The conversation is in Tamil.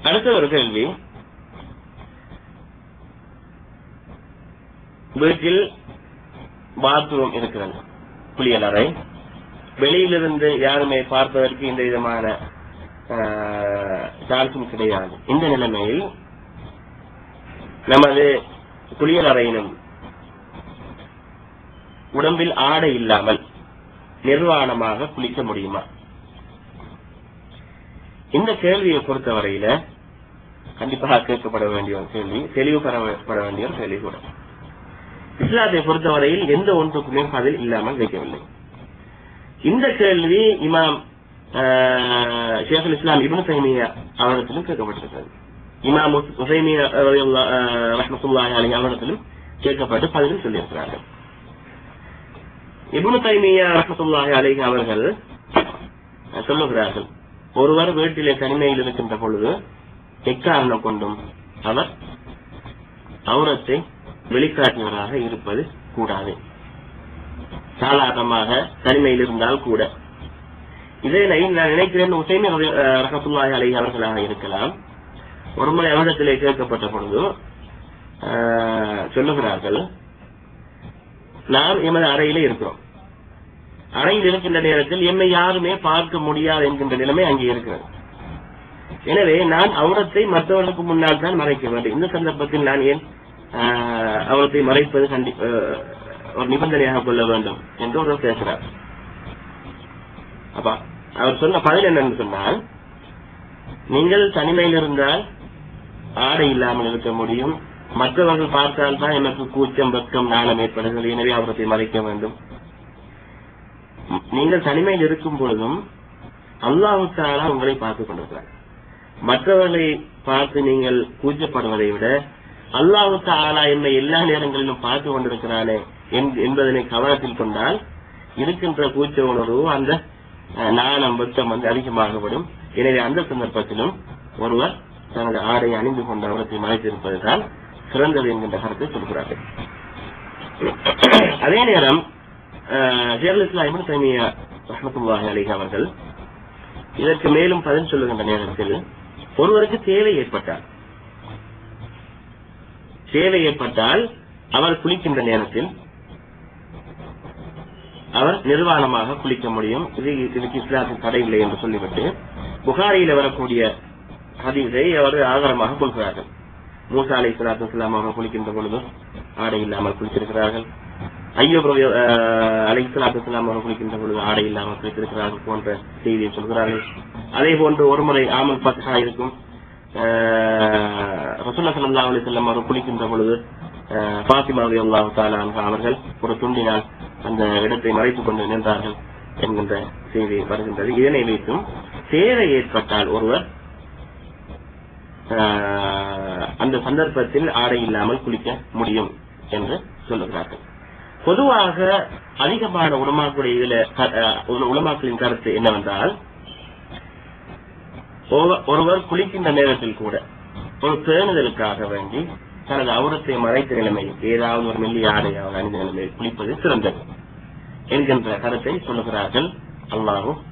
அடுத்த ஒரு கேள்வி வீட்டில் பாத்ரூம் இருக்கிறது குளியலறை வெளியிலிருந்து யாருமே பார்ப்பதற்கு இந்த விதமான சான்ஸும் கிடையாது இந்த நிலைமையில் நமது குளியலறையிலும் உடம்பில் ஆடை இல்லாமல் நிர்வாணமாக குளிக்க முடியுமா இந்த கேள்வியை பொறுத்தவரையில கண்டிப்பாக கேட்கப்பட வேண்டிய ஒரு கேள்வி தெளிவுபடப்பட வேண்டிய ஒரு கேள்வி கூட இஸ்லாத்தை பொறுத்தவரையில் எந்த ஒன்றுக்குமே பதில் இல்லாமல் வைக்கவில்லை இந்த கேள்வி இமாம் ஷேகுல் இஸ்லாம் இப்னு தைமியா அவரிடத்திலும் கேட்கப்பட்டிருக்கிறது இமாம் உசைமியா ரஹமத்துல்லாஹி அலி அவரிடத்திலும் கேட்கப்பட்டு பதிலும் சொல்லியிருக்கிறார்கள் இப்னு தைமியா ரஹமத்துல்லாஹி அலைஹி அவர்கள் சொல்லுகிறார்கள் ஒருவர் வீட்டிலே தனிமையில் இருக்கின்ற பொழுது எக்காரணம் கொண்டும் அவர் அவுரத்தை வெளிக்காட்டியவராக இருப்பது கூடாது சாதாரணமாக தனிமையில் இருந்தால் கூட இதனை நான் நினைக்கிறேன் உசைமி ரஹத்துல்லாஹி அலை அவர்களாக இருக்கலாம் ஒருமுறை அவரிடத்திலே கேட்கப்பட்ட பொழுது சொல்லுகிறார்கள் நாம் எமது அறையிலே இருக்கிறோம் அறையில் இருக்கின்ற நேரத்தில் எம்மை யாருமே பார்க்க முடியாது என்கின்ற நிலைமை அங்கே இருக்கிறது எனவே நான் அவுரத்தை மற்றவர்களுக்கு முன்னால் தான் மறைக்க வேண்டும் இந்த சந்தர்ப்பத்தில் நான் ஏன் அவரத்தை மறைப்பது கண்டி ஒரு நிபந்தனையாக கொள்ள வேண்டும் என்று ஒருவர் பேசுறார் அப்ப அவர் சொன்ன பதில் என்னன்னு சொன்னால் நீங்கள் தனிமையில் இருந்தால் ஆடை இல்லாமல் இருக்க முடியும் மற்றவர்கள் பார்த்தால் தான் எனக்கு கூச்சம் வெக்கம் நாணம் ஏற்படுகிறது எனவே அவரத்தை மறைக்க வேண்டும் நீங்கள் தனிமையில் இருக்கும் பொழுதும் அல்லாவுக்கான உங்களை பார்த்துக் கொண்டிருக்கிறார் மற்றவர்களை பார்த்து நீங்கள் கூச்சப்படுவதை விட அல்லாவுக்கு ஆளா என்னை எல்லா நேரங்களிலும் பார்த்து கொண்டிருக்கிறானே என்பதனை கவனத்தில் கொண்டால் இருக்கின்ற கூச்ச உணர்வு அந்த நாணம் வெட்டம் வந்து அதிகமாகப்படும் எனவே அந்த சந்தர்ப்பத்திலும் ஒருவர் தனது ஆடை அணிந்து கொண்ட அவரத்தை மறைத்திருப்பதுதான் சிறந்தது என்கின்ற கருத்தை சொல்கிறார்கள் அதே நேரம் ஷேகுல் இஸ்லாம் தைமியா ரஹமத்துல்லாஹி அலிஹ் அவர்கள் இதற்கு மேலும் பதில் சொல்லுகின்ற நேரத்தில் ஒருவருக்கு தேவை ஏற்பட்டால் தேவை ஏற்பட்டால் அவர் குளிக்கின்ற நேரத்தில் அவர் நிர்வாணமாக குளிக்க முடியும் இது இதுக்கு இஸ்லாத்தில் தடை இல்லை என்று சொல்லிவிட்டு புகாரியில் வரக்கூடிய ஹதீஸை அவர் ஆதாரமாக கொள்கிறார்கள் மூசா அலை சலாத்து இஸ்லாம் அவர்கள் குளிக்கின்ற பொழுது ஆடை இல்லாமல் குளித்திருக்கிறார்கள் ஐயோப் அலை சலாத்து இஸ்லாம் அவர்கள் குளிக்கின்ற பொழுது ஆடை இல்லாமல் குளித்திருக்கிறார்கள் போன்ற செய்தியை சொல்கிறார்கள் அதே போன்று ஒருமுறை ஆமல் பத்தகா இருக்கும் ரசூல்லா சல்லா அலி செல்லம் அவர் குளிக்கின்ற பொழுது பாத்திமா அல்லாஹு தாலா அவர்கள் ஒரு துண்டினால் அந்த இடத்தை மறைத்துக் கொண்டு நின்றார்கள் என்கின்ற செய்தி வருகின்றது இதனை வைத்தும் தேவை ஏற்பட்டால் ஒருவர் அந்த சந்தர்ப்பத்தில் ஆடை இல்லாமல் குளிக்க முடியும் என்று சொல்லுகிறார்கள் பொதுவாக அதிகமான உலமாக்களுடைய இதுல உலமாக்களின் கருத்து என்னவென்றால் ஒருவர் குளிக்கின்ற நேரத்தில் கூட ஒரு பேணுதலுக்காக வேண்டி தனது அவுரத்தை மறைத்த நிலைமையில் ஏதாவது ஒரு மெல்லிய ஆடையாக அணிந்த நிலைமையில் குளிப்பது சிறந்தது என்கின்ற கருத்தை சொல்லுகிறார்கள் அல்லாஹும்